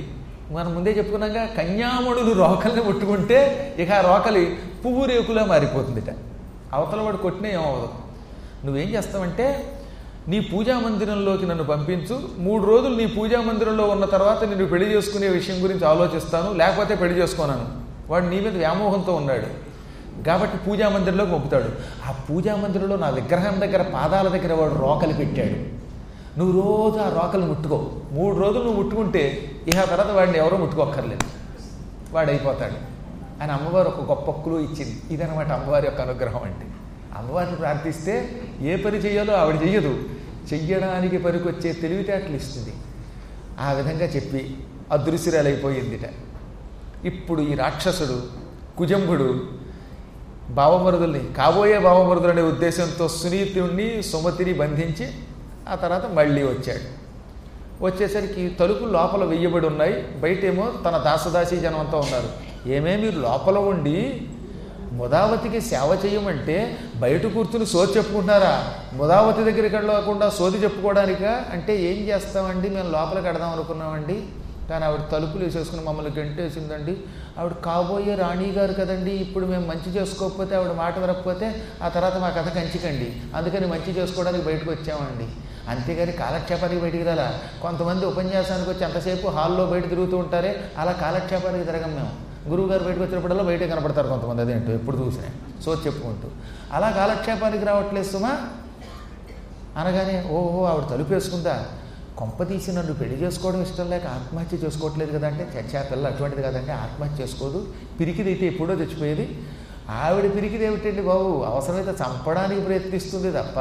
మనం ముందే చెప్పుకున్నాగా కన్యామణులు రోకల్ని ముట్టుకుంటే ఇక ఆ రోకలి పువ్వు రేకులా మారిపోతుందిట అవతల వాడు కొట్టినా ఏమవదు నువ్వేం చేస్తావంటే నీ పూజా మందిరంలోకి నన్ను పంపించు మూడు రోజులు నీ పూజా మందిరంలో ఉన్న తర్వాత నేను పెళ్లి చేసుకునే విషయం గురించి ఆలోచిస్తాను లేకపోతే పెళ్లి చేసుకోనాను వాడు నీ మీద వ్యామోహంతో ఉన్నాడు కాబట్టి పూజా మందిరంలోకి పంపుతాడు ఆ పూజా మందిరంలో నా విగ్రహం దగ్గర పాదాల దగ్గర వాడు రోకలి పెట్టాడు నువ్వు రోజు ఆ రోకలు ముట్టుకో మూడు రోజులు నువ్వు ముట్టుకుంటే ఇక తర్వాత వాడిని ఎవరో ముట్టుకోక్కర్లేదు వాడు అయిపోతాడు అని అమ్మవారు ఒక గొప్ప క్లూ ఇచ్చింది ఇదనమాట అమ్మవారి యొక్క అనుగ్రహం అంటే అమ్మవారిని ప్రార్థిస్తే ఏ పని చెయ్యాలో ఆవిడ చెయ్యదు చెయ్యడానికి పనికొచ్చే తెలివితేటలు ఇస్తుంది ఆ విధంగా చెప్పి అదృశ్యురాలైపోయిందిట ఇప్పుడు ఈ రాక్షసుడు కుజంభుడు భావమరుదుల్ని కాబోయే భావమరుదులు అనే ఉద్దేశంతో సునీతుణ్ణి సుమతిని బంధించి ఆ తర్వాత మళ్ళీ వచ్చాడు వచ్చేసరికి తలుపులు లోపల వెయ్యబడి ఉన్నాయి బయటేమో తన దాసదాసి జనం అంతా ఉన్నారు ఏమే మీరు లోపల ఉండి ముదావతికి సేవ చేయమంటే బయట కూర్చుని సోది చెప్పుకుంటున్నారా ముదావతి దగ్గరికి వెళ్ళకుండా సోది చెప్పుకోవడానికా అంటే ఏం చేస్తామండి మేము లోపలికి వెడదాం అనుకున్నామండి కానీ ఆవిడ తలుపులు వేసేసుకుని మమ్మల్ని గంటేసిందండి ఆవిడ కాబోయే రాణి గారు కదండి ఇప్పుడు మేము మంచి చేసుకోకపోతే ఆవిడ మాట వినకపోతే ఆ తర్వాత మా కథ కంచికండి అందుకని మంచి చేసుకోవడానికి బయటకు వచ్చామండి అంతేగాని కాలక్షేపానికి బయటికి రాలా కొంతమంది ఉపన్యాసానికి వచ్చి ఎంతసేపు హాల్లో బయట తిరుగుతూ ఉంటారే అలా కాలక్షేపానికి తిరగం మేము గురువుగారు బయటకు వచ్చినప్పుడల్లా బయటే కనపడతారు కొంతమంది అదేంటో ఎప్పుడు చూసినా సో చెప్పుకుంటూ అలా కాలక్షేపానికి రావట్లేదు సుమా అనగానే ఓహో ఆవిడ తలుపు వేసుకుందా కొంప తీసి నన్ను పెళ్లి చేసుకోవడం ఇష్టం లేక ఆత్మహత్య చేసుకోవట్లేదు కదంటే చచ్చా పిల్ల అటువంటిది కదంటే ఆత్మహత్య చేసుకోదు పిరికిదైతే ఎప్పుడో చచ్చిపోయేది ఆవిడ పిరికిది ఏమిటండి బాబు అవసరమైతే చంపడానికి ప్రయత్నిస్తుంది తప్ప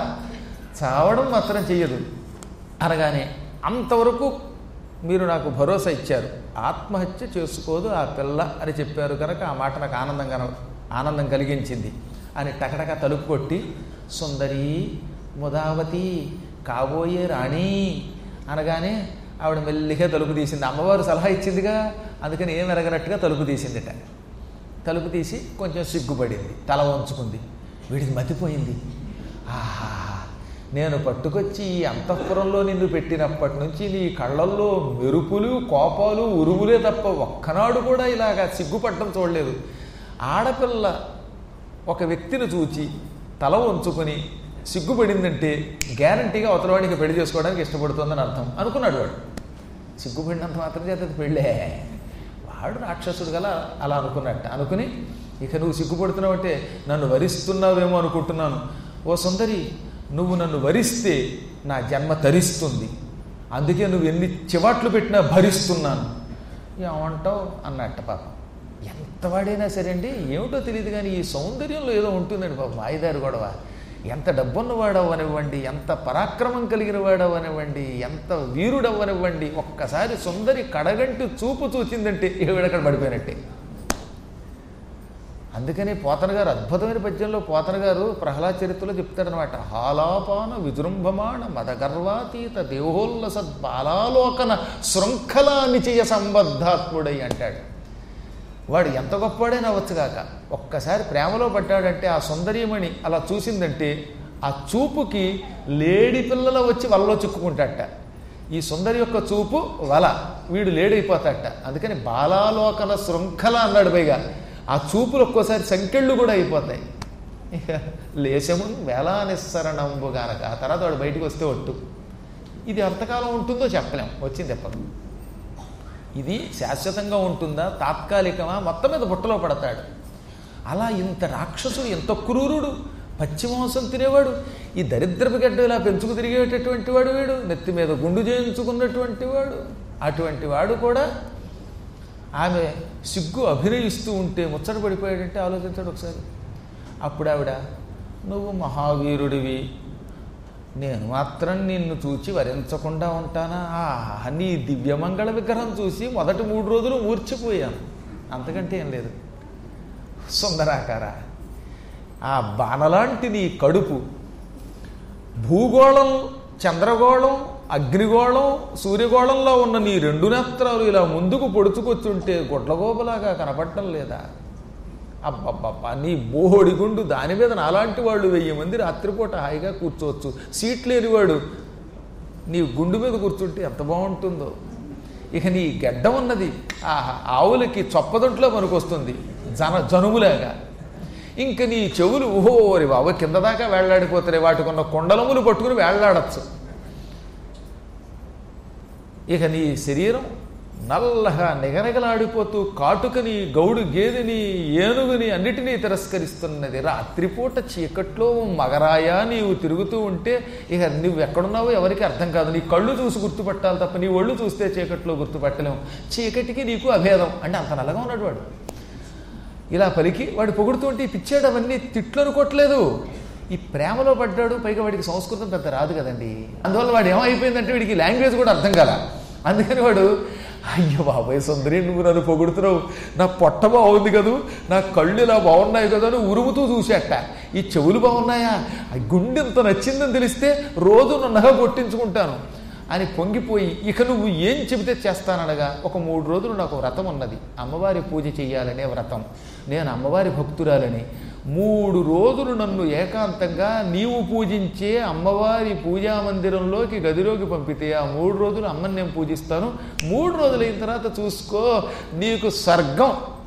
చావడం మాత్రం చెయ్యదు అనగానే అంతవరకు మీరు నాకు భరోసా ఇచ్చారు ఆత్మహత్య చేసుకోదు ఆ పిల్ల అని చెప్పారు కనుక ఆ మాట నాకు ఆనందంగా ఆనందం కలిగించింది అని టకటక తలుపు కొట్టి సుందరి ముదావతి కాబోయే రాణి అనగానే ఆవిడ మెల్లిగా తలుపు తీసింది అమ్మవారు సలహా ఇచ్చిందిగా అందుకని ఏం ఎరగనట్టుగా తలుపు తీసిందిట తలుపు తీసి కొంచెం సిగ్గుపడింది తల వంచుకుంది వీడికి మతిపోయింది ఆహా నేను పట్టుకొచ్చి ఈ అంతఃపురంలో నిన్ను పెట్టినప్పటి నుంచి నీ కళ్ళల్లో మెరుపులు కోపాలు ఉరుములే తప్ప ఒక్కనాడు కూడా ఇలాగా సిగ్గుపడటం చూడలేదు ఆడపిల్ల ఒక వ్యక్తిని చూచి తల వంచుకొని సిగ్గుపడిందంటే గ్యారంటీగా అవతలవాడికి పెళ్లి చేసుకోవడానికి ఇష్టపడుతుందని అర్థం అనుకున్నాడు వాడు సిగ్గుపడినంత మాత్రం చేత అది పెళ్ళే వాడు రాక్షసుడు గల అలా అనుకున్నట్ట అనుకుని ఇక నువ్వు సిగ్గుపడుతున్నావు అంటే నన్ను వరిస్తున్నావేమో అనుకుంటున్నాను ఓ సుందరి నువ్వు నన్ను వరిస్తే నా జన్మ తరిస్తుంది అందుకే నువ్వు ఎన్ని చివాట్లు పెట్టినా భరిస్తున్నాను ఏమంటావు అన్నట్ట పాపం ఎంత వాడైనా సరే అండి ఏమిటో తెలియదు కానీ ఈ సౌందర్యంలో ఏదో ఉంటుందండి పాపం మాయదారి గొడవ ఎంత డబ్బున్నవాడవనివ్వండి ఎంత పరాక్రమం కలిగిన వాడవనివ్వండి ఎంత వీరుడవ్వనివ్వండి ఒక్కసారి సుందరి కడగంటి చూపు చూచిందంటే ఈవిడక్కడ పడిపోయినట్టే అందుకని పోతన గారు అద్భుతమైన పద్యంలో పోతన గారు ప్రహ్లాద చరిత్రలో చెప్తాడనమాట హాలాపాన విజృంభమాణ మదగర్వాతీత దేహోల్లస బాలాలోకన శృంఖలా నిచయ సంబద్ధాత్ముడై అంటాడు వాడు ఎంత గొప్పవాడైనా అవ్వచ్చుగాక ఒక్కసారి ప్రేమలో పడ్డాడంటే ఆ సుందరీమణి అలా చూసిందంటే ఆ చూపుకి లేడి పిల్లల వచ్చి వలలో చిక్కుకుంటాట ఈ సుందరి యొక్క చూపు వల వీడు లేడైపోతాట అందుకని బాలాలోకన శృంఖల అన్నాడు పైగా ఆ చూపులు ఒక్కోసారి సంకెళ్ళు కూడా అయిపోతాయి ఇక లేశము వేలా నిస్సరణంబు గానక ఆ తర్వాత వాడు బయటకు వస్తే ఒట్టు ఇది ఎంతకాలం ఉంటుందో చెప్పలేం వచ్చింది ఎప్పటి ఇది శాశ్వతంగా ఉంటుందా తాత్కాలికమా మొత్తం మీద బుట్టలో పడతాడు అలా ఇంత రాక్షసుడు ఎంత క్రూరుడు పశ్చిమాంసం తినేవాడు ఈ దరిద్రపు గడ్డ ఇలా పెంచుకు తిరిగేటటువంటి వాడు వీడు నెత్తి మీద గుండు చేయించుకున్నటువంటి వాడు అటువంటి వాడు కూడా ఆమె సిగ్గు అభినయిస్తూ ఉంటే ముచ్చట పడిపోయాడంటే ఆలోచించాడు ఒకసారి అప్పుడు ఆవిడ నువ్వు మహావీరుడివి నేను మాత్రం నిన్ను చూచి వరించకుండా ఉంటానా ఆ నీ దివ్యమంగళ విగ్రహం చూసి మొదటి మూడు రోజులు మూర్చిపోయాను అంతకంటే ఏం లేదు సుందరాకార ఆ బాణలాంటి నీ కడుపు భూగోళం చంద్రగోళం అగ్నిగోళం సూర్యగోళంలో ఉన్న నీ రెండు నేత్రాలు ఇలా ముందుకు పొడుచుకొచ్చుంటే గుడ్లగోపలాగా కనపడటం లేదా అబ్బబ్బబ్బా నీ బోహోడి గుండు దాని మీద నాలాంటి వాళ్ళు వెయ్యి మంది రాత్రిపూట హాయిగా కూర్చోవచ్చు సీట్ లేనివాడు నీ గుండు మీద కూర్చుంటే ఎంత బాగుంటుందో ఇక నీ గెడ్డం ఉన్నది ఆహా ఆవులకి చొప్పదొంట్లో పనికొస్తుంది జన జనుములాగా ఇంక నీ చెవులు ఓహోరి బాబు కింద దాకా వేళ్లాడిపోతాయి వాటికున్న కొండలములు పట్టుకుని వేళ్లాడచ్చు ఇక నీ శరీరం నల్లగా నిగనిగలాడిపోతూ కాటుకని గౌడు గేదెని ఏనుగుని అన్నిటినీ తిరస్కరిస్తున్నది రాత్రిపూట చీకట్లో మగరాయా నీవు తిరుగుతూ ఉంటే ఇక నువ్వు ఎక్కడున్నావో ఎవరికి అర్థం కాదు నీ కళ్ళు చూసి గుర్తుపట్టాలి తప్ప నీ ఒళ్ళు చూస్తే చీకట్లో గుర్తుపట్టలేము చీకటికి నీకు అభేదం అంటే అంత నల్లగా ఉన్నాడు వాడు ఇలా పలికి వాడు పొగుడుతుంటే ఈ పిచ్చాడు అవన్నీ తిట్లు అనుకోవట్లేదు ఈ ప్రేమలో పడ్డాడు పైగా వాడికి సంస్కృతం పెద్ద రాదు కదండి అందువల్ల వాడు ఏమైపోయిందంటే వీడికి లాంగ్వేజ్ కూడా అర్థం కాల అందుకని వాడు అయ్యో బాబాయ్ సుందరి నువ్వు నన్ను పొగుడుతున్నావు నా పొట్ట బాగుంది కదూ నా కళ్ళు ఇలా బాగున్నాయి కదా అని ఉరుముతూ చూసేట ఈ చెవులు బాగున్నాయా ఆ గుండె ఇంత నచ్చిందని తెలిస్తే రోజు నన్నగా కొట్టించుకుంటాను అని పొంగిపోయి ఇక నువ్వు ఏం చెబితే చేస్తాననగా ఒక మూడు రోజులు నాకు వ్రతం ఉన్నది అమ్మవారి పూజ చెయ్యాలనే వ్రతం నేను అమ్మవారి భక్తురాలని మూడు రోజులు నన్ను ఏకాంతంగా నీవు పూజించే అమ్మవారి పూజా మందిరంలోకి గదిలోకి పంపితే ఆ మూడు రోజులు అమ్మని నేను పూజిస్తాను మూడు రోజులు అయిన తర్వాత చూసుకో నీకు స్వర్గం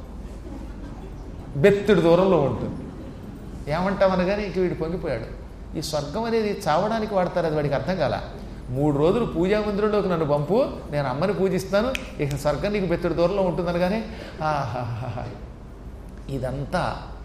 బెత్తుడి దూరంలో ఉంటుంది ఏమంటామనగానే ఇంక వీడు పొంగిపోయాడు ఈ స్వర్గం అనేది చావడానికి వాడతారు అది వాడికి అర్థం కాల మూడు రోజులు పూజా మందిరంలోకి నన్ను పంపు నేను అమ్మని పూజిస్తాను ఇక స్వర్గం నీకు బెత్తుడి దూరంలో ఉంటుందని కానీ ఆహాహా ఇదంతా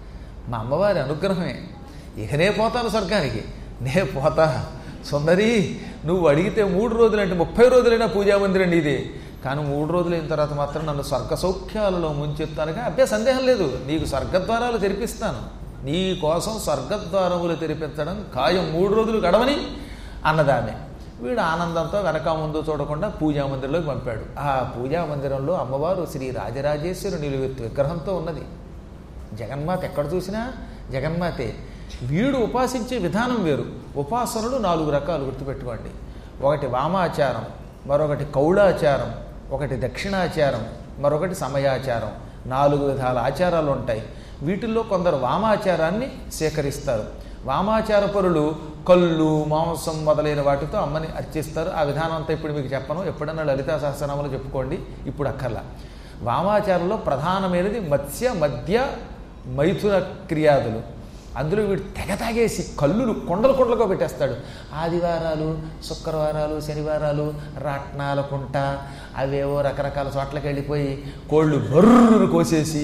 మా అమ్మవారి అనుగ్రహమే ఇకనే పోతాను స్వర్గానికి నే పోతా సుందరి నువ్వు అడిగితే మూడు రోజులు అంటే ముప్పై రోజులైనా పూజా మందిరం నీదే కానీ మూడు రోజులు అయిన తర్వాత మాత్రం నన్ను స్వర్గ సౌఖ్యాలలో ముంచెత్తానుగా అబ్బే సందేహం లేదు నీకు స్వర్గద్వారాలు తెరిపిస్తాను నీ కోసం స్వర్గద్వారములు తెరిపించడం ఖాయం మూడు రోజులు గడవని అన్నదామే వీడు ఆనందంతో వెనక ముందు చూడకుండా పూజా మందిరంలోకి పంపాడు ఆ పూజా మందిరంలో అమ్మవారు శ్రీ రాజరాజేశ్వరి నిలువెత్తు విగ్రహంతో ఉన్నది జగన్మాత ఎక్కడ చూసినా జగన్మాతే వీడు ఉపాసించే విధానం వేరు ఉపాసనలు నాలుగు రకాలు గుర్తుపెట్టుకోండి ఒకటి వామాచారం మరొకటి కౌళాచారం ఒకటి దక్షిణాచారం మరొకటి సమయాచారం నాలుగు విధాల ఆచారాలు ఉంటాయి వీటిల్లో కొందరు వామాచారాన్ని సేకరిస్తారు వామాచార పరులు కళ్ళు మాంసం మొదలైన వాటితో అమ్మని అర్చిస్తారు ఆ విధానం అంతా ఇప్పుడు మీకు చెప్పను ఎప్పుడన్నా లలితా సహస్రనామాలు చెప్పుకోండి ఇప్పుడు అక్కర్లా వామాచారంలో ప్రధానమైనది మత్స్య మధ్య మైథున క్రియాదులు అందులో వీడు తెగ తాగేసి కళ్ళులు కొండలు కొండలుగా పెట్టేస్తాడు ఆదివారాలు శుక్రవారాలు శనివారాలు రాట్నాల కుంట అవేవో రకరకాల చోట్లకి వెళ్ళిపోయి కోళ్ళు బర్రును కోసేసి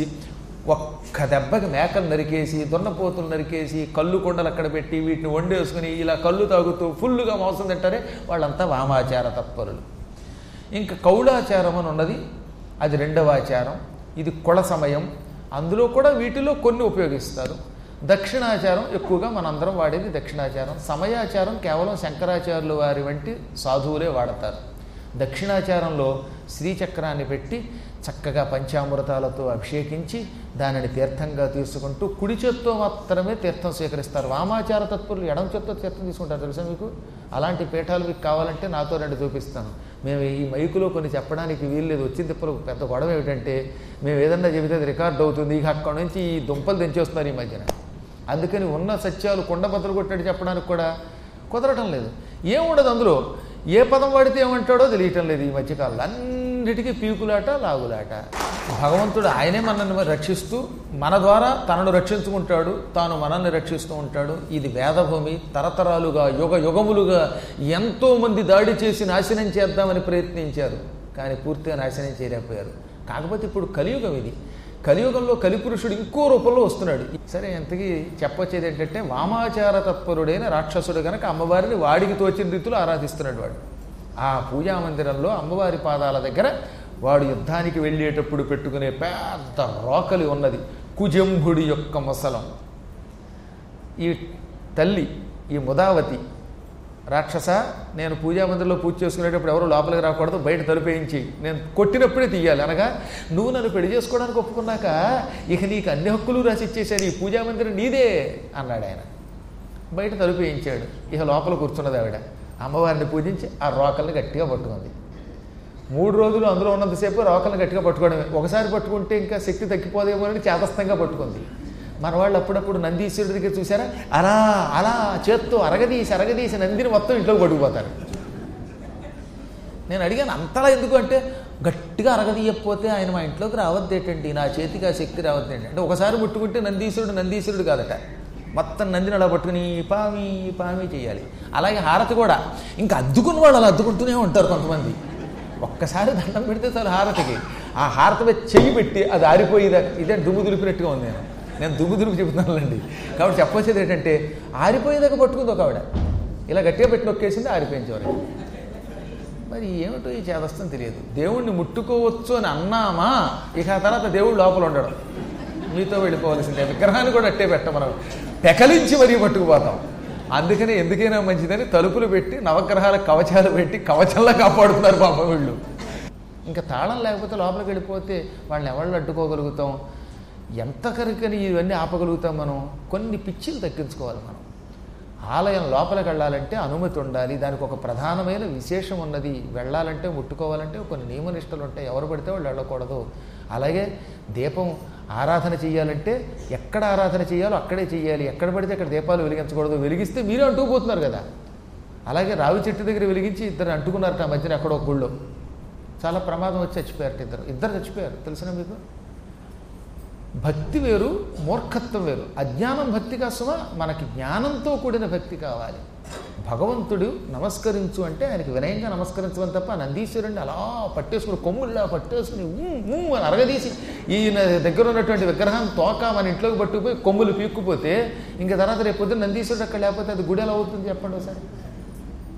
ఒక్క దెబ్బకి మేకలు నరికేసి దున్నపోతులు నరికేసి కళ్ళు కొండలు అక్కడ పెట్టి వీటిని వండేసుకుని ఇలా కళ్ళు తాగుతూ ఫుల్లుగా మోసం తింటారే వాళ్ళంతా వామాచార తత్పరులు ఇంకా కౌళాచారం అని ఉన్నది అది రెండవ ఆచారం ఇది కుల సమయం అందులో కూడా వీటిలో కొన్ని ఉపయోగిస్తారు దక్షిణాచారం ఎక్కువగా మనందరం వాడేది దక్షిణాచారం సమయాచారం కేవలం శంకరాచార్యులు వారి వంటి సాధువులే వాడతారు దక్షిణాచారంలో శ్రీచక్రాన్ని పెట్టి చక్కగా పంచామృతాలతో అభిషేకించి దానిని తీర్థంగా తీసుకుంటూ కుడి చేత్తో మాత్రమే తీర్థం స్వీకరిస్తారు వామాచార తత్పరులు ఎడం చేత్తో తీర్థం తీసుకుంటారు తెలుసా మీకు అలాంటి పీఠాలు మీకు కావాలంటే నాతో రెండు చూపిస్తాను మేము ఈ మైకులో కొన్ని చెప్పడానికి వీల్లేదు వచ్చింది ఇప్పుడు పెద్ద గొడవ ఏమిటంటే మేము ఏదన్నా చెబితే అది రికార్డ్ అవుతుంది ఇక అక్కడ నుంచి ఈ దుంపలు తెంచేస్తున్నారు ఈ మధ్యన అందుకని ఉన్న సత్యాలు కొండబద్దలు కొట్టాడు చెప్పడానికి కూడా కుదరటం లేదు ఏముండదు అందులో ఏ పదం వాడితే ఏమంటాడో తెలియటం లేదు ఈ మధ్యకాలంలో అన్నిటికీ పీకులాట లాగులాట భగవంతుడు ఆయనే మనల్ని రక్షిస్తూ మన ద్వారా తనను రక్షించుకుంటాడు తాను మనల్ని రక్షిస్తూ ఉంటాడు ఇది వేదభూమి తరతరాలుగా యుగ యుగములుగా ఎంతోమంది దాడి చేసి నాశనం చేద్దామని ప్రయత్నించారు కానీ పూర్తిగా నాశనం చేయలేకపోయారు కాకపోతే ఇప్పుడు కలియుగం ఇది కలియుగంలో కలిపురుషుడు ఇంకో రూపంలో వస్తున్నాడు సరే ఎంతకీ చెప్పొచ్చేది ఏంటంటే వామాచార తత్పరుడైన రాక్షసుడు గనక అమ్మవారిని వాడికి తోచిన రీతిలో ఆరాధిస్తున్నాడు వాడు ఆ పూజా మందిరంలో అమ్మవారి పాదాల దగ్గర వాడు యుద్ధానికి వెళ్ళేటప్పుడు పెట్టుకునే పెద్ద రోకలి ఉన్నది కుజంభుడి యొక్క మొసలం ఈ తల్లి ఈ ముదావతి రాక్షస నేను పూజా మందిరంలో పూజ చేసుకునేటప్పుడు ఎవరు లోపలికి రాకూడదు బయట తలుపేయించి నేను కొట్టినప్పుడే తీయాలి అనగా నువ్వు నన్ను పెళ్లి చేసుకోవడానికి ఒప్పుకున్నాక ఇక నీకు అన్ని హక్కులు రాసి ఇచ్చేసాను ఈ పూజా మందిరం నీదే అన్నాడు ఆయన బయట తలుపేయించాడు ఇక లోపల కూర్చున్నది ఆవిడ అమ్మవారిని పూజించి ఆ రోకల్ని గట్టిగా పట్టుకుంది మూడు రోజులు అందులో ఉన్నంతసేపు రోకల్ని గట్టిగా పట్టుకోవడమే ఒకసారి పట్టుకుంటే ఇంకా శక్తి తగ్గిపోదేమో అని చేతస్థంగా పట్టుకుంది మన వాళ్ళు అప్పుడప్పుడు నందీశ్వరుడి దగ్గర చూసారా అలా అలా చేత్తో అరగదీసి అరగదీసి నందిని మొత్తం ఇంట్లోకి పట్టుకుపోతారు నేను అడిగాను అంతలా ఎందుకు అంటే గట్టిగా అరగదీయకపోతే ఆయన మా ఇంట్లోకి రావద్దేటండి నా చేతికి ఆ శక్తి రావద్దేంటి అంటే ఒకసారి ముట్టుకుంటే నందీశ్వరుడు నందీశ్వరుడు కాదట మొత్తం నందిని అలా పట్టుకుని పామి పామి చేయాలి అలాగే హారతి కూడా ఇంకా అద్దుకున్న వాళ్ళు అలా అద్దుకుంటూనే ఉంటారు కొంతమంది ఒక్కసారి దండం పెడితే చాలు హారతికి ఆ హారతి మీద చెయ్యి పెట్టి అది ఆరిపోయేదాకా ఇదే దుమ్ము దులిపినట్టుగా ఉంది నేను నేను దుమ్ము దులిపి చెబుతున్నానండి కాబట్టి చెప్పొచ్చేది ఏంటంటే ఆరిపోయేదాకా పట్టుకుంది ఒక ఆవిడ ఇలా గట్టిగా పెట్టి నొక్కేసింది ఆరిపోయింది చివరికి మరి ఏమిటో ఈ చేదస్తం తెలియదు దేవుణ్ణి ముట్టుకోవచ్చు అని అన్నామా ఇక ఆ తర్వాత దేవుడు లోపల ఉండడం మీతో వెళ్ళిపోవలసిందే విగ్రహాన్ని కూడా అట్టే పెట్టం మనం పెకలించి మరీ పట్టుకుపోతాం అందుకని ఎందుకైనా మంచిదని తలుపులు పెట్టి నవగ్రహాల కవచాలు పెట్టి కవచంలా కాపాడుతున్నారు పాప వీళ్ళు ఇంకా తాళం లేకపోతే లోపలికి వెళ్ళిపోతే వాళ్ళని ఎవళ్ళు అడ్డుకోగలుగుతాం ఎంత కనుకని ఇవన్నీ ఆపగలుగుతాం మనం కొన్ని పిచ్చిలు తగ్గించుకోవాలి మనం ఆలయం లోపలికి వెళ్ళాలంటే అనుమతి ఉండాలి దానికి ఒక ప్రధానమైన విశేషం ఉన్నది వెళ్ళాలంటే ముట్టుకోవాలంటే కొన్ని నియమనిష్టలు ఉంటాయి ఎవరు పడితే వాళ్ళు వెళ్ళకూడదు అలాగే దీపం ఆరాధన చేయాలంటే ఎక్కడ ఆరాధన చేయాలో అక్కడే చేయాలి ఎక్కడ పడితే అక్కడ దీపాలు వెలిగించకూడదు వెలిగిస్తే మీరే అంటుకుపోతున్నారు కదా అలాగే రావి చెట్టు దగ్గర వెలిగించి ఇద్దరు అంటుకున్నారట ఆ మధ్యన ఎక్కడో గుళ్ళో చాలా ప్రమాదం వచ్చి చచ్చిపోయారట ఇద్దరు ఇద్దరు చచ్చిపోయారు తెలిసిన మీకు భక్తి వేరు మూర్ఖత్వం వేరు అజ్ఞానం భక్తి కోసమా మనకి జ్ఞానంతో కూడిన భక్తి కావాలి భగవంతుడు నమస్కరించు అంటే ఆయనకి వినయంగా నమస్కరించమని తప్ప నందీశ్వరుడిని అలా పట్టేసుకుని కొమ్ముల్లా పట్టేసుకుని ఊ ఊ అని అరగదీసి ఈయన దగ్గర ఉన్నటువంటి విగ్రహాన్ని తోక మన ఇంట్లోకి పట్టుకుపోయి కొమ్ములు పీక్కుపోతే ఇంకా తర్వాత రేపు పొద్దున్న నందీశ్వరుడు అక్కడ లేకపోతే అది గుడి ఎలా అవుతుంది చెప్పండి ఒకసారి